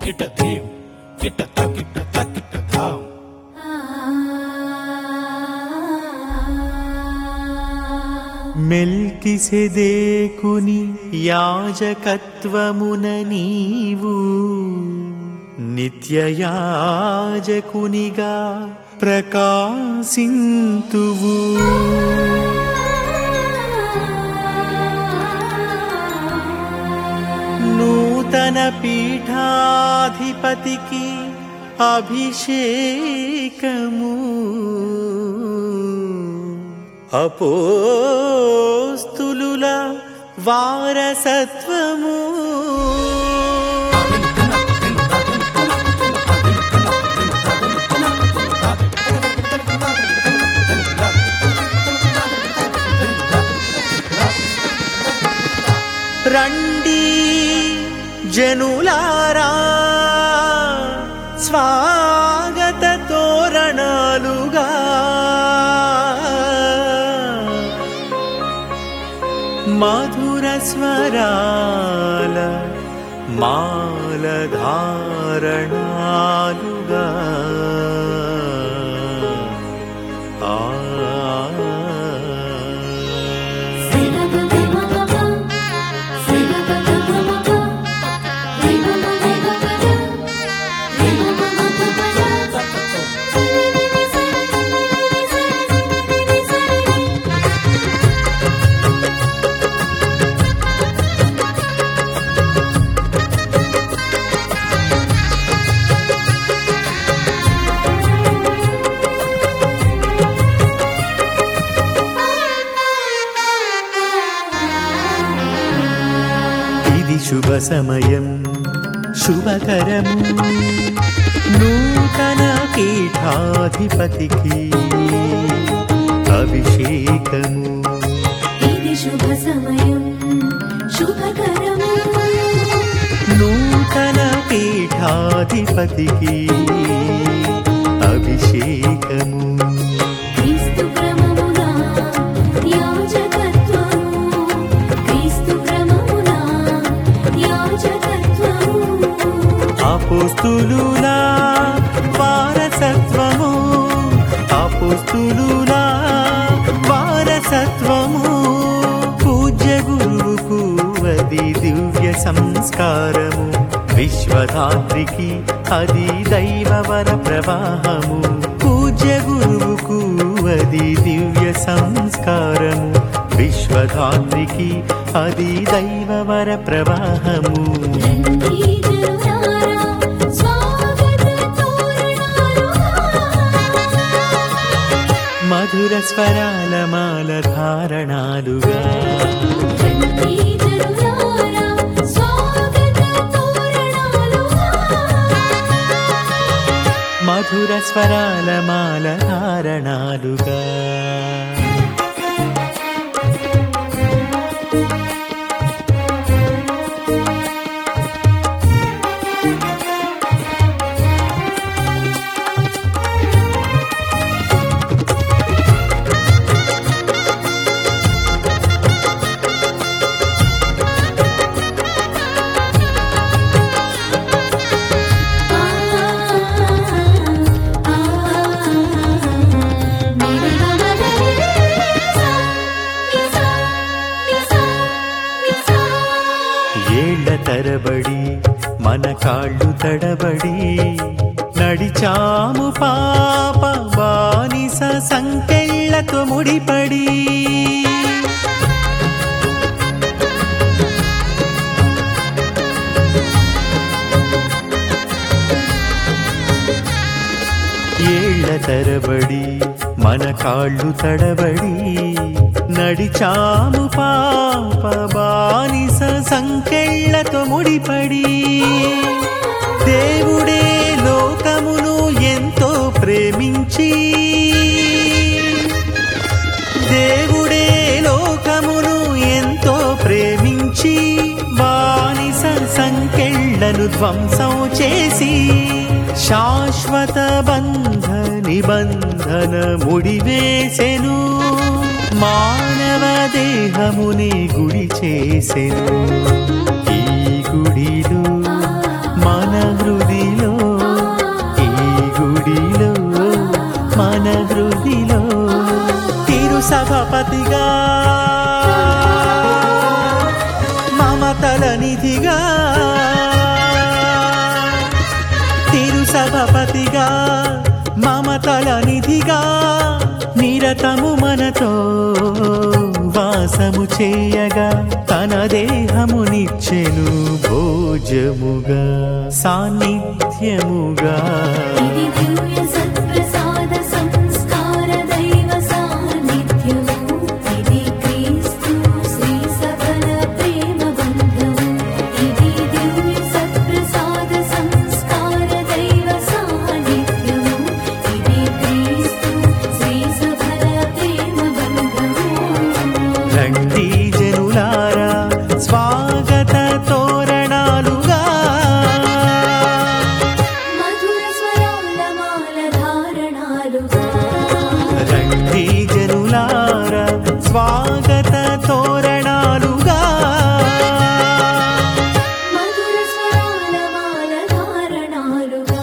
కిట ధీం కిట తకిట తకిట ధాం మెల్కిసెదేకుని యాజకత్వమున నీవు నిత్యయాజకునిగా ప్రకాశింతువు నూతన పీఠాధిపతికి అభిషేకము అపోస్తులుల వారసత్వము రండి జనులారా స్వాగత తోరణాలుగా మధుర స్వరాల మాలధారణాలుగా ఆ ఇది శుభ సమయం శుభకరము నూతన పీఠాధిపతికి అభిషేకము ఇది శుభ సమయం శుభకరము నూతన పీఠాధిపతికి అభిషేకము క్రీస్తు క్రమమున యాజకత్వము క్రీస్తు క్రమమున యాజకత్వము అపోస్తులులా వారసత్వము అపోస్తులులా వారసత్వము పూజ్య గురువుకు అది దివ్య సంస్కారము విశ్వధాత్రికి అది దైవవర ప్రవాహము పూజ్య గురువుకు అది దివ్య సంస్కారము విశ్వధాత్రికి అది దైవవర ప్రవాహము రండి జనులారా స్వాగత తోరణాలుగా మధుర స్వరాల మాల ధారణాలుగా రండి జనులారా స్వాగత తోరణాలుగా మధుర స్వరాల మాల ధారణాలుగా ఏళ్ల తరబడి మన కాళ్ళు తడబడి నడిచాము పాప బానిస సంకెళ్ళతో ముడిపడి ఏళ్ల తరబడి మన కాళ్ళు తడబడి నడిచాము పాప బానిస సంకెళ్ళతో ముడిపడి దేవుడే లోకమును ఎంతో ప్రేమించి దేవుడే లోకమును ఎంతో ప్రేమించి బానిస సంకెళ్ళను ధ్వంసం చేసి శాశ్వత బంధ నిబంధన ముడివేసెను మానవ దేహముని గుడి చేసెను ఈ గుడిలో మన హృదయ దళపతిగా మమతల నిధిగా నిరతము మనతో వాసము చేయగా తన దేహమునిచ్చెను భోజముగా సాన్నిధ్యముగా ఇది దివ్య సత్ప్రసాద సంస్కార దైవ సాన్నిధ్యము ఇది క్రీస్తు శ్రీ సకల ప్రేమ బంధము ఇది దివ్య సత్ప్రసాద సంస్కార దైవ సాన్నిధ్యము ఇది క్రీస్తు శ్రీ సకల ప్రేమ బంధము రండి జనులారా స్వాగత తోరణాలుగా మధుర స్వరాల మాల ధారణాలుగా రండి జనులారా స్వాగత తోరణాలుగా మధుర స్వరాల మాల ధారణాలుగా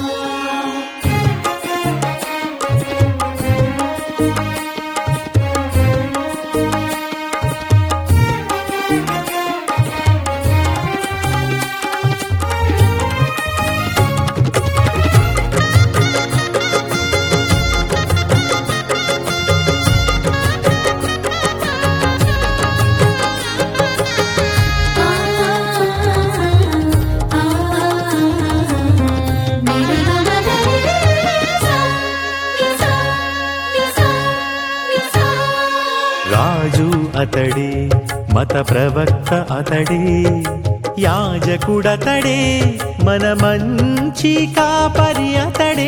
రాజు అతడే మత ప్రవక్త అతడే యాజకుడతడే మన మంచి కాపరి అతడే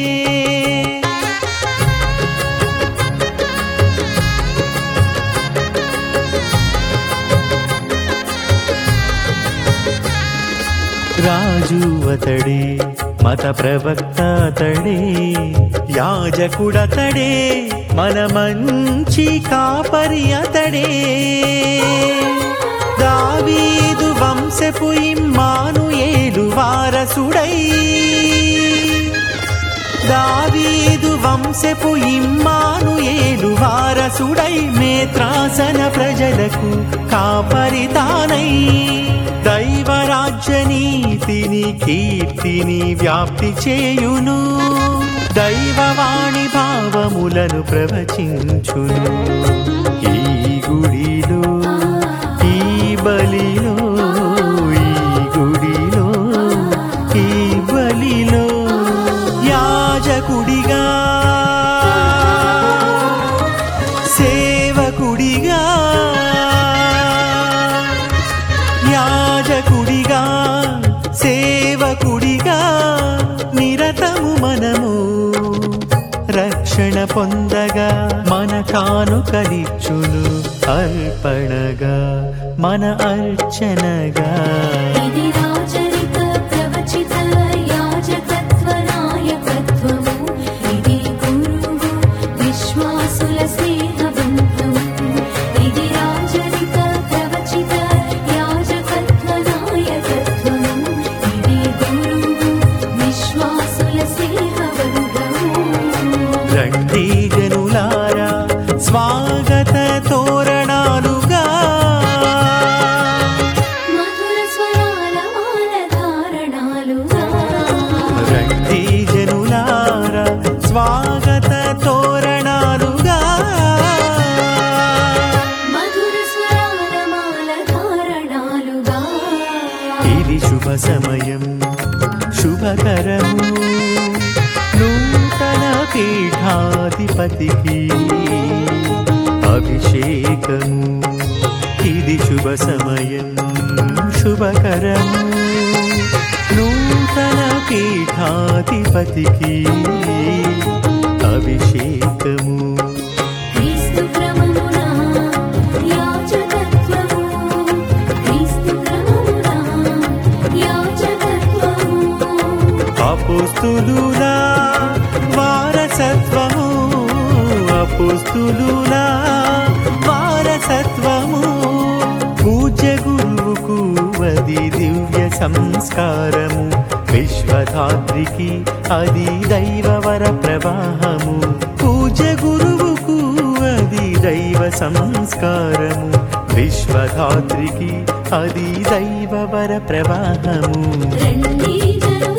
రాజు అతడే మత ప్రవక్త అతడే యాజకుడతడే మన మంచి కాపరి అతడే దావీదు వంశపు ఇమ్మాను ఏలు వారసుడై దావీదు వంశపు ఇమ్మాను ఏలు వారసుడై మేత్రాసన ప్రజలకు కాపరితానై దైవరాజ్య నీతిని కీర్తిని వ్యాప్తి చేయును దైవవాణి భావములను ప్రవచించును ఈ గుడిలో ఈ బలిలో ఈ గుడిలో ఈ బలిలో యాజకుడిగా సేవకుడిగా యాజకుడిగా సేవకుడిగా నిరతము మనము రక్షణ పొందగా మన కానుకలిచ్చును అర్పణగా మన అర్చనగా ఇది రాజరిక ప్రవచిత యాజకత్వ నాయకత్వము ఇది గురువు విశ్వాసుల స్నేహ బంధము ఇది రాజరిక ప్రవచిత యాజకత్వ నాయకత్వము ఇది గురువు విశ్వాసుల స్నేహ బంధము రండి జనులారా స్వాగత తోరణాలుగా మధుర స్వరాల మాల ధారణాలుగా రండి జనులారా స్వాగత తోరణాలుగా మధుర స్వరాల మాల ధారణాలుగా ఇది శుభ సమయం శుభకరము నూతన పీఠాధిపతికి అభిషేకము ఇది శుభ సమయం శుభకరము నూతన పీఠాధిపతికి అభిషేకము క్రీస్తు క్రమమున యాజకత్వము క్రీస్తు క్రమమున యాజకత్వము అపోస్తులులా వారసత్వము అపోస్తులులా వారసత్వము పూజ్య గురువుకు అది దివ్య సంస్కారము విశ్వధాత్రికి అది దైవవర ప్రవాహము పూజ్య గురువుకు అది దైవ సంస్కారము విశ్వధాత్రికి అది దైవవర ప్రవాహము రండి జనులారా